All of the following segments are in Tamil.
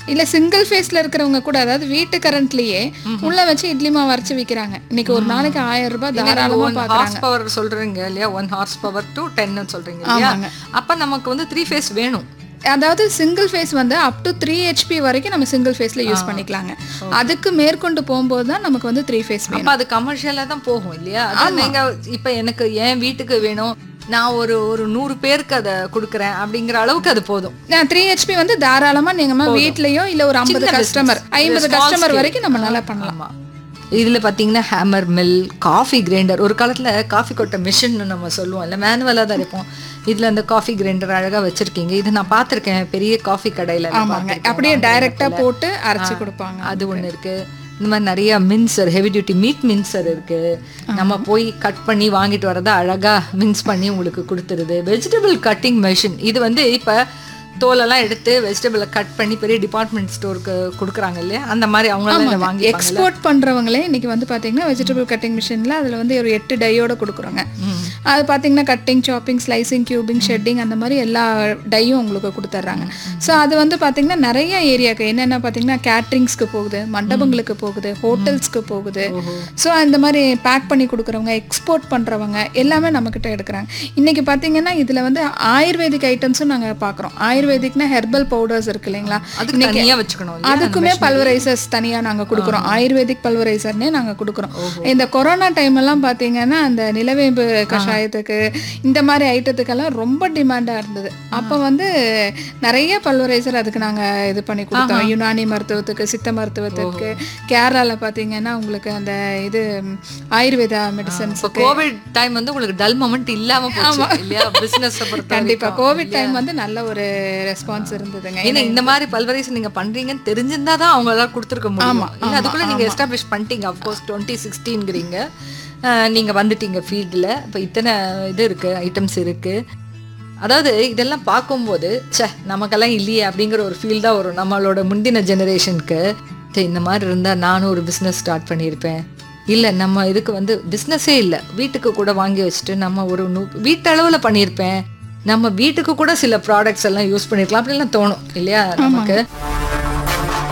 இல்ல சிங்கிள் ஃபேஸ்ல இருக்கிறவங்க கூட அதாவது வீட்டு கரண்ட்லயே உள்ள வச்சு இட்லி மாவு அரைச்சு விக்கிறாங்க இன்னைக்கு ஒரு நாளைக்கு ஆயிரம் ரூபாய் தாராளமா ஒன் பாக்குறாங்க ஹார்ஸ் பவர் சொல்றீங்க இல்லையா ஒன் ஹார்ஸ் பவர் டு டென்னு சொல்றீங்க இல்லையா ஆமாங்க. அப்ப நமக்கு வந்து த்ரீ ஃபேஸ் வேணும் அதாவது சிங்கிள் ஃபேஸ் வந்து அப் டு த்ரீ ஹெச்பி வரைக்கும் நம்ம சிங்கிள் ஃபேஸ்ல யூஸ் பண்ணிக்கலாங்க அதுக்கு மேற்கொண்டு போகும்போது தான் நமக்கு வந்து த்ரீ ஃபேஸ் வேணும் அப்ப அது கமர்ஷியலா தான் போகும் இல்லையா அது நீங்க இப்ப எனக்கு என் வீட்டுக்கு வேணும் நான் ஒரு ஒரு நூறு பேருக்கு அதை கொடுக்குறேன் அப்படிங்கிற அளவுக்கு அது போதும் த்ரீ ஹெச்பி வந்து தாராளமா நீங்க வீட்லயோ இல்ல ஒரு ஐம்பது சின்ன கஸ்டமர் business. ஐம்பது small கஸ்டமர் scale. வரைக்கும் நம்ம நல்லா பண்ணலாம் ஆமா இதுல பாத்தீங்கன்னா ஹேமர் மில் காஃபி கிரைண்டர் ஒரு காலத்துல காஃபி கொட்ட மிஷின் நம்ம சொல்லுவோம் இல்ல மேனுவலா தான் இருக்கும் இதுல அந்த காஃபி கிரைண்டர் அழகா வச்சிருக்கீங்க இது நான் பார்த்திருக்கேன் பெரிய காஃபி கடையில நான் ஆமாங்க பார்த்திருக்கேன். அப்படியே டைரக்டா போட்டு அரைச்சு கொடுப்பாங்க அது ஒண்ணு இருக்கு இந்த மாதிரி நிறைய mincer heavy duty meat mincer இருக்கு நம்ம போய் கட் பண்ணி வாங்கிட்டு வரத அழகா மின்ஸ் பண்ணி உங்களுக்கு கொடுத்துருது வெஜிடபிள் கட்டிங் மெஷின் இது வந்து இப்ப தோலெல்லாம் எடுத்து வெஜிடபிளை கட் பண்ணி பெரிய டிபார்ட்மெண்ட் ஸ்டோருக்கு கொடுக்குறாங்க இல்லையா அந்த மாதிரி அவங்களாம் இதை வாங்கி எக்ஸ்போர்ட் பண்றவங்களே இன்னைக்கு வந்து பாத்தீங்கன்னா வெஜிடபிள் கட்டிங் மிஷின்ல அதுல வந்து ஒரு எட்டு டையோட கொடுக்குறோங்க அது பாத்தீங்கன்னா cutting chopping slicing cubing shredding அந்த மாதிரி எல்லா டையும் உங்களுக்கு கொடுத்துட்றாங்க ஸோ அது வந்து பாத்தீங்கன்னா நிறைய ஏரியாக்கு என்னென்ன பாத்தீங்கன்னா கேட்ரிங்ஸ்க்கு போகுது மண்டபங்களுக்கு போகுது ஹோட்டல்ஸ்க்கு போகுது ஸோ அந்த மாதிரி பேக் பண்ணி கொடுக்குறவங்க எக்ஸ்போர்ட் பண்றவங்க எல்லாமே நம்மக்கிட்ட எடுக்கிறாங்க இன்னைக்கு பாத்தீங்கன்னா இதுல வந்து ஆயுர்வேதிக் ஐட்டம்ஸும் நாங்க பார்க்குறோம் ஆயுர்வேதிக்னா ஹெர்பல் பவுடர்ஸ் இருக்கு இல்லைங்களா அதுக்கு தனியா வச்சுக்கணும் இல்லையா? அதுக்குமே பல்வரைசர்ஸ் தனியா நாங்க கொடுக்குறோம் ஆயுர்வேதிக் பல்வரைசர்னே நாங்க கொடுக்குறோம் இந்த கொரோனா டைம் எல்லாம் பாத்தீங்கன்னா அந்த நிலவேம்பு கஷாயத்துக்கு இந்த மாதிரி ஐட்டத்துக்கெல்லாம் ரொம்ப டிமாண்டா இருந்தது அப்ப வந்து நிறைய பல்வரைசர் அதுக்கு நாங்க இது பண்ணி கொடுத்தோம் யுனானி மருத்துவத்துக்கு சித்த மருத்துவத்துக்கு கேரளால பாத்தீங்கன்னா உங்களுக்கு அந்த இது ம், ஆயுர்வேதா மெடிசன்ஸ் இப்போ கோவிட் டைம் வந்து உங்களுக்கு டல் மொமெண்ட் இல்லாம போச்சு இல்லையா பிசினஸ் பொறுத்த கண்டிப்பா வரைக்கும். கோவிட் டைம் வந்து நல்ல ஒரு ரெஸ்பான்ஸ் இருந்ததுங்க ஏன்னா இந்த மாதிரி பல்வரைஸ் நீங்க பண்றீங்கன்னு தெரிஞ்சிருந்தா தான் அவங்க எல்லாம் கொடுத்துருக்க முடியும் இல்ல அதுக்குள்ள நீங்க எஸ்டாப்ளிஷ் பண்ணிட்டீங்க அஃப்கோர்ஸ் டுவெண்ட்டி சிக்ஸ்டீன்ங்கிறீங்க நீங்க வந்துட்டீங்க ஃபீல்டில் இப்போ இத்தனை இது இருக்கு ஐட்டம்ஸ் இருக்கு அதாவது இதெல்லாம் பார்க்கும்போது ச்சே நமக்கெல்லாம் இல்லையே அப்படிங்கிற ஒரு ஃபீல் தான் வரும் நம்மளோட முந்தின ஜெனரேஷனுக்கு இந்த மாதிரி இருந்தால் நானும் ஒரு பிஸ்னஸ் ஸ்டார்ட் பண்ணியிருப்பேன் இல்லை நம்ம இதுக்கு வந்து பிஸ்னஸே இல்லை வீட்டுக்கு கூட வாங்கி வச்சுட்டு நம்ம ஒரு நூ வீட்டளவில் பண்ணியிருப்பேன் நம்ம வீட்டுக்கு கூட சில ப்ராடக்ட்ஸ் எல்லாம் யூஸ் பண்ணிருக்கலாம் அப்படிலாம் தோணும் இல்லையா நமக்கு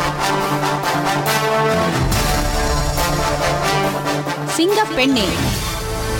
சிங்கப்பெண்ணே